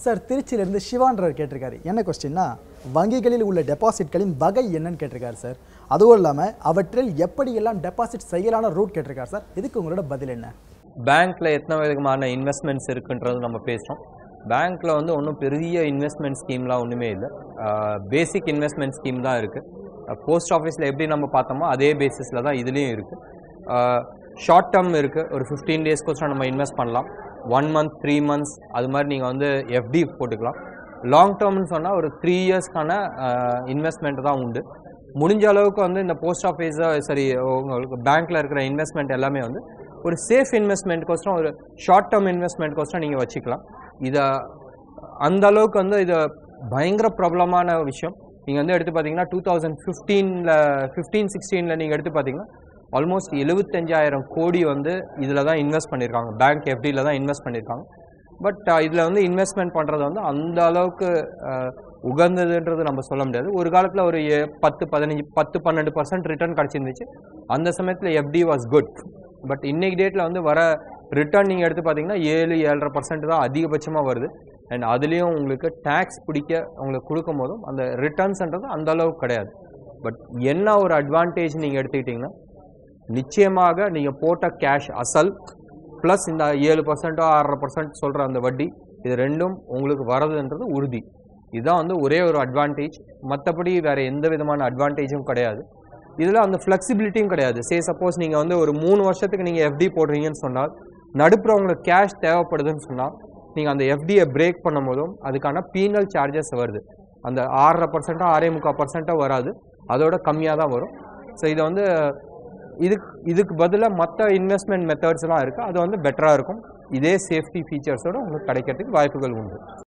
sir திருச்சியிலேருந்து சிவான்றவர் கேட்டிருக்காரு என்ன கொஸ்டின்னா வங்கிகளில் உள்ள டெபாசிட்களின் வகை என்னன்னு கேட்டிருக்காரு சார் அதுவும் இல்லாமல் அவற்றில் எப்படியெல்லாம் டெபாசிட் செய்யலான ரூட் கேட்டிருக்காரு சார் இதுக்கு உங்களோட பதில் என்ன பேங்க்ல எத்தனை விதமான இன்வெஸ்ட்மெண்ட்ஸ் இருக்குன்றது நம்ம பேசுகிறோம் பேங்க்ல வந்து ஒன்றும் பெரிய இன்வெஸ்ட்மெண்ட் ஸ்கீம்லாம் ஒன்றுமே இல்லை பேசிக் இன்வெஸ்ட்மெண்ட் ஸ்கீம் தான் இருக்குது போஸ்ட் ஆஃபீஸில் எப்படி நம்ம பார்த்தோமோ அதே பேசிஸில் தான் இதுலேயும் இருக்குது ஷார்ட் டேர்ம் இருக்குது ஒரு ஃபிஃப்டீன் டேஸ்க்கோசரம் நம்ம இன்வெஸ்ட் பண்ணலாம் ஒன் மந்த் த்ரீ மந்த்ஸ் அது மாதிரி நீங்கள் வந்து எஃப்டி போட்டுக்கலாம் லாங் டேர்ம்னு சொன்னால் ஒரு த்ரீ இயர்ஸ்க்கான இன்வெஸ்ட்மெண்ட் தான் உண்டு முடிஞ்ச அளவுக்கு வந்து இந்த போஸ்ட் ஆஃபீஸ் சரி உங்களுக்கு பேங்க்ல இருக்கிற இன்வெஸ்ட்மெண்ட் எல்லாமே வந்து ஒரு சேஃப் இன்வெஸ்ட்மெண்ட்க்கோசரம் ஒரு ஷார்ட் டேர்ம் இன்வெஸ்ட்மெண்ட்க்கோசரம் நீங்கள் வச்சுக்கலாம் இதை அந்த அளவுக்கு வந்து இது பயங்கர ப்ராப்ளமான விஷயம் நீங்கள் வந்து எடுத்து பார்த்தீங்கன்னா டூ தௌசண்ட் ஃபிஃப்டீனில் ஃபிஃப்டீன் சிக்ஸ்டீனில் நீங்கள் எடுத்து பார்த்தீங்கன்னா ஆல்மோஸ்ட் எழுபத்தஞ்சாயிரம் கோடி வந்து இதில் தான் இன்வெஸ்ட் பண்ணியிருக்காங்க பேங்க் எஃப்டியில் தான் இன்வெஸ்ட் பண்ணியிருக்காங்க பட் இதில் வந்து இன்வெஸ்ட்மெண்ட் பண்ணுறது வந்து அந்த அளவுக்கு அஹ், உகந்ததுன்றது நம்ம சொல்ல முடியாது ஒரு காலத்தில் ஒரு ஏ- பத்து பதினஞ்சு பத்து பன்னெண்டு பர்சன்ட் ரிட்டர்ன் கிடச்சிருந்துச்சு அந்த சமயத்தில் எஃப்டி வாஸ் குட் பட் இன்னைக்கு டேட்டில் வந்து வர ரிட்டர்ன் நீங்கள் எடுத்து பார்த்தீங்கன்னா ஏழு ஏழரை பர்சன்ட் தான் அதிகபட்சமாக வருது அண்ட் அதுலேயும் உங்களுக்கு டேக்ஸ் பிடிக்க உங்களுக்கு கொடுக்கும் போதும் அந்த ரிட்டர்ன்ஸ்ன்றது அந்த அளவுக்கு கிடையாது பட் என்ன ஒரு அட்வான்டேஜ் நீங்கள் எடுத்துக்கிட்டிங்கன்னா நிச்சயமாக நீங்கள் போட்ட கேஷ் அசல் ப்ளஸ் இந்த ஏழு பர்சன்ட்டோ ஆறரை பர்சன்ட் சொல்கிற அந்த வட்டி இது ரெண்டும் உங்களுக்கு வரதுன்றது உறுதி இதுதான் வந்து ஒரே ஒரு அட்வான்டேஜ் மற்றபடி வேறு எந்த விதமான அட்வான்டேஜும் கிடையாது இதில் அந்த ஃப்ளெக்சிபிலிட்டியும் கிடையாது சே சப்போஸ் நீங்கள் வந்து ஒரு மூணு வருஷத்துக்கு நீங்கள் எஃப்டி போடுறீங்கன்னு சொன்னால் நடுப்புற உங்களுக்கு கேஷ் தேவைப்படுதுன்னு சொன்னால் நீங்கள் அந்த எஃப்டியை பிரேக் பண்ணும் போதும் அதுக்கான பீனல் சார்ஜஸ் வருது அந்த ஆறரை பர்சன்ட்டோ ஆறே முக்கால் பர்சன்ட்டோ வராது அதோட கம்மியாக தான் வரும் ஸோ இதை வந்து இதுக்கு இதுக்கு பதிலாக மற்ற இன்வெஸ்ட்மெண்ட் மெத்தட்ஸ்லாம் இருக்குது அது வந்து பெட்டராக இருக்கும் இதே சேஃப்டி ஃபீச்சர்ஸோட உங்களுக்கு கிடைக்கிறதுக்கு வாய்ப்புகள் உண்டு